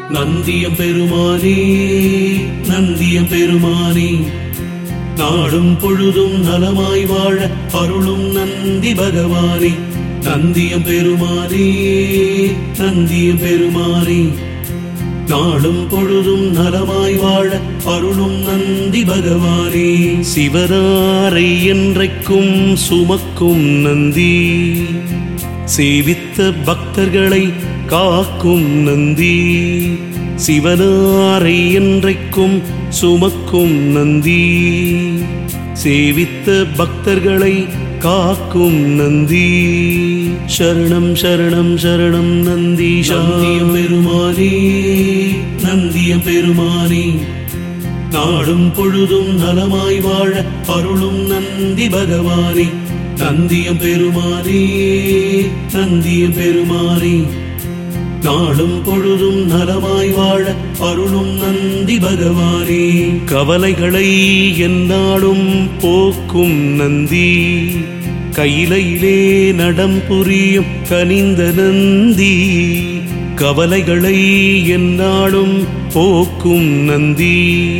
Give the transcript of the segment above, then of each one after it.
நந்தியம் பெருமானே நந்தியம் பெருமானே நாடும் பொழுதும் நலமாய் வாழ அருளும் நந்தி பகவானே நந்தியம் பெருமானே நந்தியம் பெருமானே நாளும் பொழுதும் நலமாய் வாழ அருளும் நந்தி பகவானே சிவனாரை என்றைக்கும் சுமக்கும் நந்தி சேவித்த பக்தர்களை காக்கும் நந்தி சிவனாரை என்றைக்கும் சுமக்கும் நந்தி சேவித்த பக்தர்களை காக்கும் நந்தி சரணம் சரணம் சரணம் நந்தி நந்தியம் பெருமானே நந்தியம் பெருமானே நாடும் பொழுதும் நலமாய் வாழ அருளும் நந்தி பகவானே நந்தியம் பெருமானே நந்தியம் பெருமானே நாளும் பொழுதும் நலமாய் வாழ அருளும் நந்தி பகவானே கவலைகளை எந்நாளும் போக்கும் நந்தி கையிலையிலே நடம் புரியும் கனிந்த நந்தி கவலைகளை எந்நாளும் போக்கும் நந்தி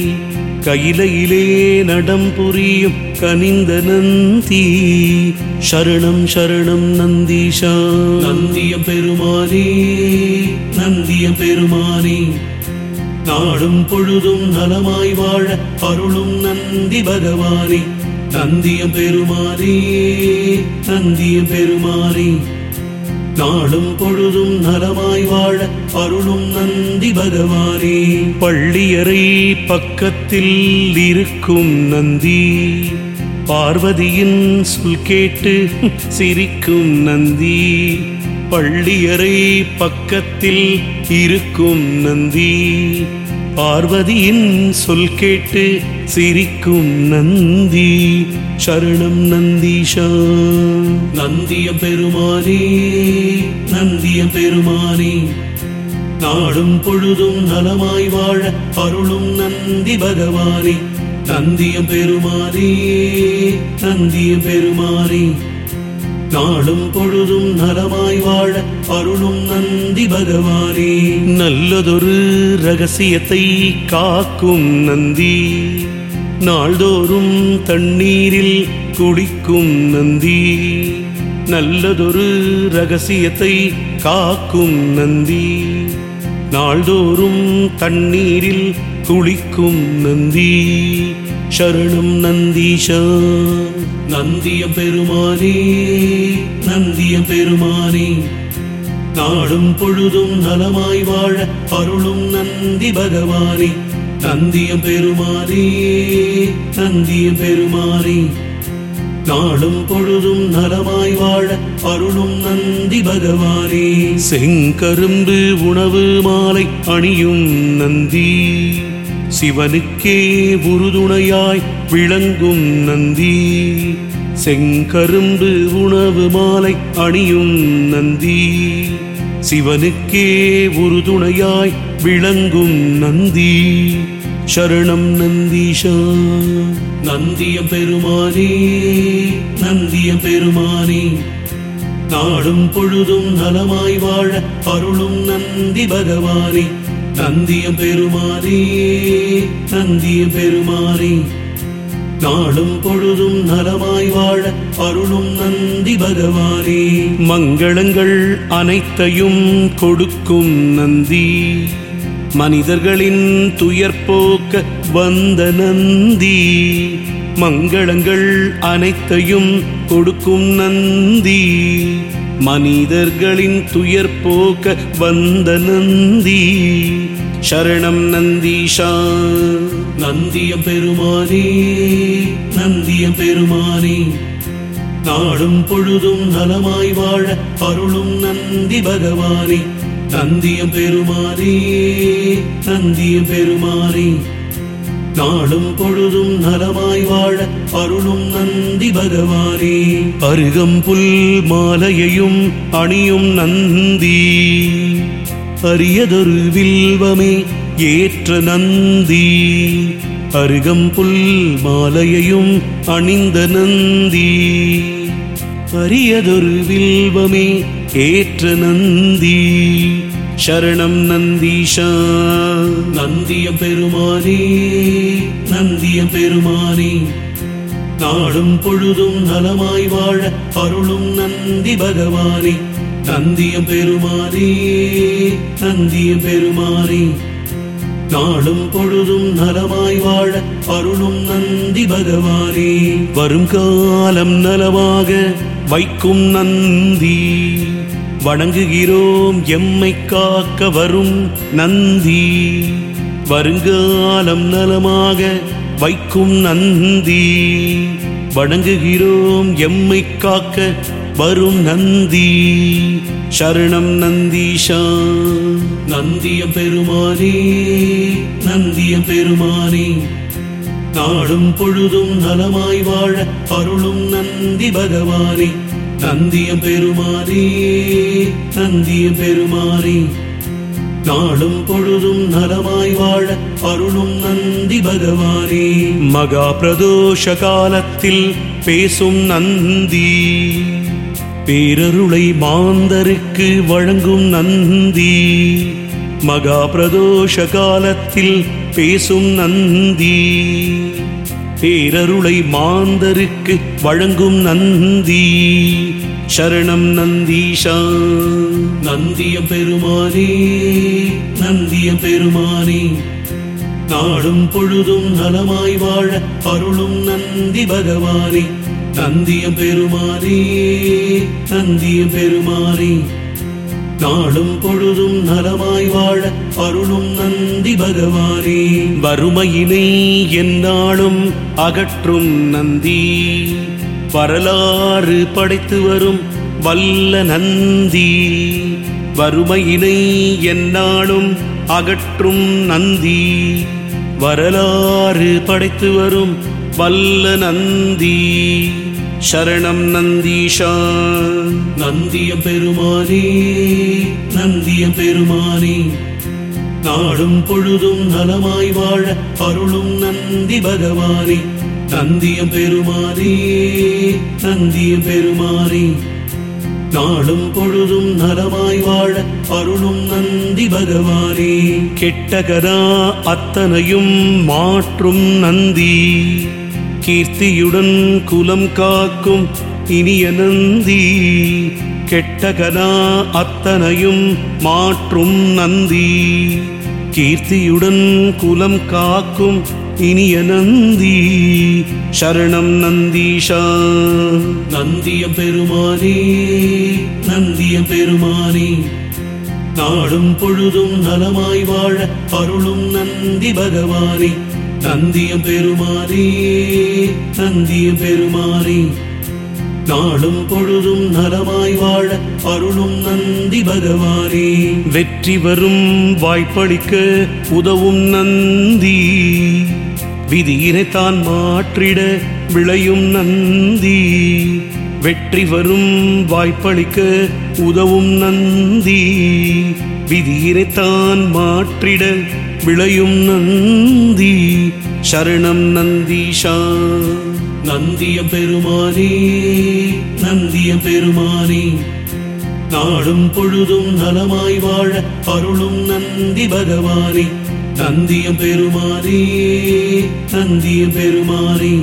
கையிலையிலே நடம் புரியும் கனிந்த நந்தி சரணம் சரணம் நந்தீஷா நந்தியம் பெருமானே நந்தியம் பெருமானே நாடும் பொழுதும் நலமாய் வாழ அருளும் நந்தி பகவானே நந்தியம் பெருமானே நந்தியம் பெருமானே நாளும் பொழுதும் நலமாய் வாழ அருளும் நந்தி பகவானே பள்ளியறை பக்கத்தில் இருக்கும் நந்தி பார்வதியின் சொல் கேட்டு சிரிக்கும் நந்தி பள்ளியறை பக்கத்தில் இருக்கும் நந்தி பார்வதியின் சொல் கேட்டு சிரிக்கும் நந்தி சரணம் நந்தீஷா நந்தியம் பெருமானே நந்தியம் பெருமானே நாடும் பொழுதும் நலமாய் வாழ அருளும் நந்தி பகவானே நந்தியம் பெருமானே நந்தியம் பெருமானே நாளும் பொழுதும் நலமாய் வாழ அருளும் நந்தி பகவானே நல்லதொரு ரகசியத்தை காக்கும் நந்தி நாள்தோறும் தண்ணீரில் குடிக்கும் நந்தி நல்லதொரு ரகசியத்தை காக்கும் நந்தி நாள்தோறும் தண்ணீரில் குளிக்கும் நந்தி சரணம் நந்தீஷா நந்தியம் பெருமானே நந்தியம் பெருமானே நாடும் பொழுதும் நலமாய் வாழ அருளும் நந்தி பகவானே நந்தியம் பெருமானே நந்தியம் பெருமானே நாளும் பொழுதும் நலமாய் வாழ அருளும் நந்தி பகவானே செங்கரும்பு உணவு மாலை அணியும் நந்தி சிவனுக்கே உறுதுணையாய் விளங்கும் நந்தி செங்கரும்பு உணவு மாலை அணியும் நந்தி சிவனுக்கே உறுதுணையாய் விளங்கும் நந்தி சரணம் நந்தீஷா நந்தியம் பெருமானே நந்தியம் பெருமானே நாடும் பொழுதும் நலமாய் வாழ அருளும் நந்தி பகவானே நந்தியம் பெருமானே நந்தியம் பெருமானே நாளும் பொழுதும் நலமாய் வாழ அருளும் நந்தி பகவானே மங்களங்கள் அனைத்தையும் கொடுக்கும் நந்தி மனிதர்களின் துயர் போக்க வந்த நந்தி மங்களங்கள் அனைத்தையும் கொடுக்கும் நந்தி மனிதர்களின் துயர் போக்க வந்த நந்தி சரணம் நந்தீஷா நந்தியம் பெருமானே நந்தியம் பெருமானே நாடும் பொழுதும் நலமாய் வாழ அருளும் நந்தி பகவானே நந்தியம் பெருமானே நந்தியம் பெருமானே நாளும் பொழுதும் நலமாய் வாழ அருளும் நந்தி பகவானே அருகம்புல் மாலையையும் அணியும் நந்தி அரியதொரு வில்வமே ஏற்ற நந்தி அருகம்புல் மாலையையும் அணிந்த நந்தி அரியதொரு வில்வமே ஏற்ற நந்தி சரணம் நந்தீஷா நந்தியம் பெருமானே நந்தியம் பெருமானே நாடும் பொழுதும் நலமாய் வாழ அருளும் நந்தி பகவானே நந்தியம் பெருமானே நந்தியம் பெருமானே நாளும் பொழுதும் நலமாய் வாழ அருளும் நந்தி பகவானே வரும் காலம் நலமாக வைக்கும் நந்தி வணங்குகிறோம் எம்மை காக்க வரும் நந்தி வருங்காலம் நலமாக வைக்கும் நந்தி வணங்குகிறோம் எம்மை காக்க வரும் நந்தி சரணம் நந்தீஷா நந்தியம் பெருமானே நந்தியம் பெருமானே நாடும் பொழுதும் நலமாய் வாழ அருளும் நந்தி பகவானே நந்தியம் பெருமானே நந்தியம் பெருமானே நாடும் பொழுதும் நலமாய் வாழ அருளும் நந்தி பகவானே மகா பிரதோஷ காலத்தில் பேசும் நந்தி பேரருளை மாந்தருக்கு வழங்கும் நந்தி மகா பிரதோஷ காலத்தில் பேசும் நந்தி பேரருளை மாந்தருக்கு வழங்கும் நந்தி சரணம் நந்தீஷா நந்தியம் பெருமானே நந்தியம் பெருமானே நாடும் பொழுதும் நலமாய் வாழ அருளும் நந்தி பகவானே நந்தியம் பெருமானே நந்தியம் பெருமானே நாளும் பொழுதும் நலமாய் வாழ அருளும் நந்தி பகவானே வறுமையினை எந்நாளும் அகற்றும் நந்தி வரலாறு படைத்து வரும் வல்ல நந்தி வறுமையினை எந்நாளும் அகற்றும் நந்தி வரலாறு படைத்து வரும் வல்ல நந்தி சரணம் நந்தீஷா நந்தியம் பெருமானே நந்தியம் பெருமானே நாடும் பொழுதும் நலமாய் வாழ அருளும் நந்தி பகவானே நந்தியம் பெருமானே நந்தியம் பெருமானே நாளும் பொழுதும் நலமாய் வாழ அருளும் நந்தி பகவானே கெட்டகரா அத்தனையும் மாற்றும் நந்தி கீர்த்தியுடன் குலம் காக்கும் இனிய நந்தி கெட்டகனா அத்தனையும் மாற்றும் நந்தி கீர்த்தியுடன் குலம் காக்கும் இனிய நந்தி சரணம் நந்தீஷா நந்தியம் பெருமானே நந்தியம் பெருமானே நாடும் பொழுதும் நலமாய் வாழ அருளும் நந்தி பகவானே நந்தியம் பெருமானே நந்தியம் பெருமானே நாளும் பொழுதும் நலமாய் வாழ அருளும் நந்தி பகவானே வெற்றி வரும் வாய்ப்பளிக்க உதவும் நந்தி விதியினை தான் மாற்றிட விளையும் நந்தி வெற்றி வரும் வாய்ப்பளிக்க உதவும் நந்தி விதியினை தான் மாற்றிட விளையும் நந்தி சரணம் நந்தீஷா நந்தியம் பெருமானே நந்தியம் பெருமானே நாடும் பொழுதும் நலமாய் வாழ அருளும் நந்தி பகவானே நந்தியம் பெருமானே நந்தியம் பெருமானே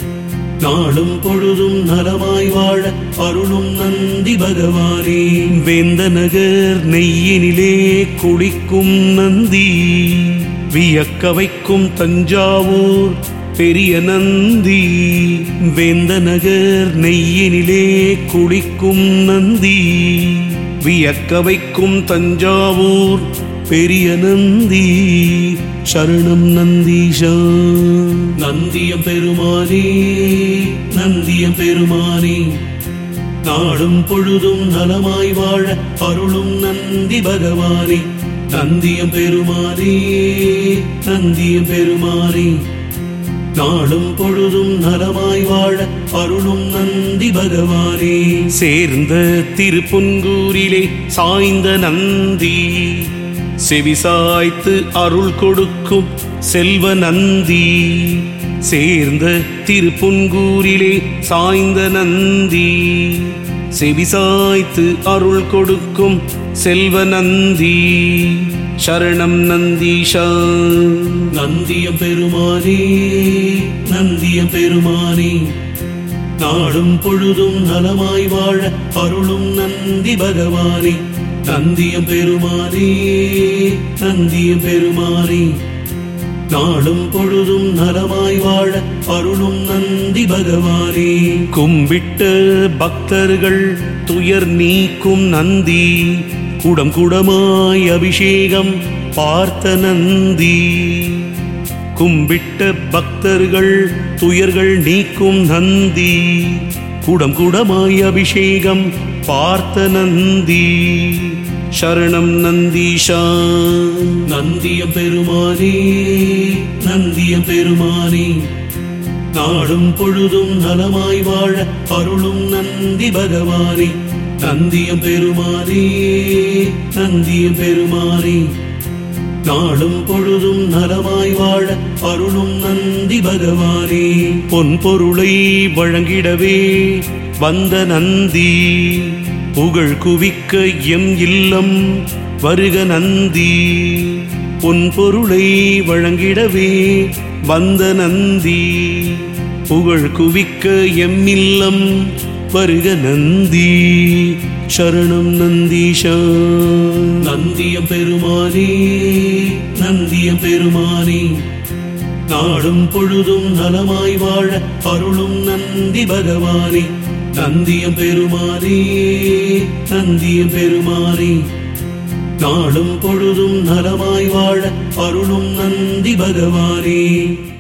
நாளும் பொழுதும் நலமாய் வாழ அருளும் நந்தி பகவானே வேந்த நகர் நெய்யினிலே குளிக்கும் நந்தி வியக்க வைக்கும் தஞ்சாவூர் பெரிய நந்தி வேந்த நகர் நெய்யினிலே குளிக்கும் நந்தி வியக்க வைக்கும் தஞ்சாவூர் பெரிய நந்தி சரணம் நந்தீஷா நந்தியம் பெருமானே நந்தியம் பெருமானே நாடும் பொழுதும் நலமாய் வாழ அருளும் நந்தி பகவானே நந்தியம் பெருமானே நந்தியம் பெருமானே நாளும் பொழுதும் நலமாய் வாழ அருளும் நந்தி பகவானே சேர்ந்த திருப்புன்கூரிலே சாய்ந்த நந்தி செவிசாய்த்து அருள் கொடுக்கும் செல்வ நந்தி சேர்ந்த திருப்புன்கூரிலே சாய்ந்த நந்தி செவிசாய்த்து அருள் கொடுக்கும் செல்வ நந்தி சரணம் நந்தீஷா நந்திய பெருமானே நந்திய பெருமானே நாடும் பொழுதும் நலமாய் வாழ அருளும் நந்தி பகவானே நந்திய பெருமானே நந்திய பெருமானே நாளும் பொழுதும் நலமாய் வாழ அருளும் நந்தி பகவானே கும்பிட்ட பக்தர்கள் துயர் நீக்கும் நந்தி குடம் குடமாய் அபிஷேகம் பார்த்த நந்தி கும்பிட்ட பக்தர்கள் துயர்கள் நீக்கும் நந்தி குடம் குடமாய் அபிஷேகம் பார்த்த நந்தி சரணம் நந்தீஷா நந்திய பெருமானே நந்திய பெருமானே நாடும் பொழுதும் நலமாய் வாழ அருளும் நந்தி பகவானே நந்திய பெருமானே நந்திய பெருமானே நாடும் பொழுதும் நலமாய் வாழ அருளும் நந்தி பகவானே பொன் பொருளை வழங்கிடவே வந்த நந்தி புகழ் குவிக்க எம் இல்லம் வருக நந்தி பொன் பொருளை வழங்கிடவே வந்த நந்தி புகழ் குவிக்க எம் இல்லம் வருக நந்தி சரணம் நந்தீஷா நந்திய பெருமானே நந்திய பெருமானே நாடும் பொழுதும் நலமாய் வாழ அருளும் நந்தி பகவானே நந்திய பெருமானே நந்திய பெருமானே நாளும் பொழுதும் நலமாய் வாழ அருளும் நந்தி பகவானே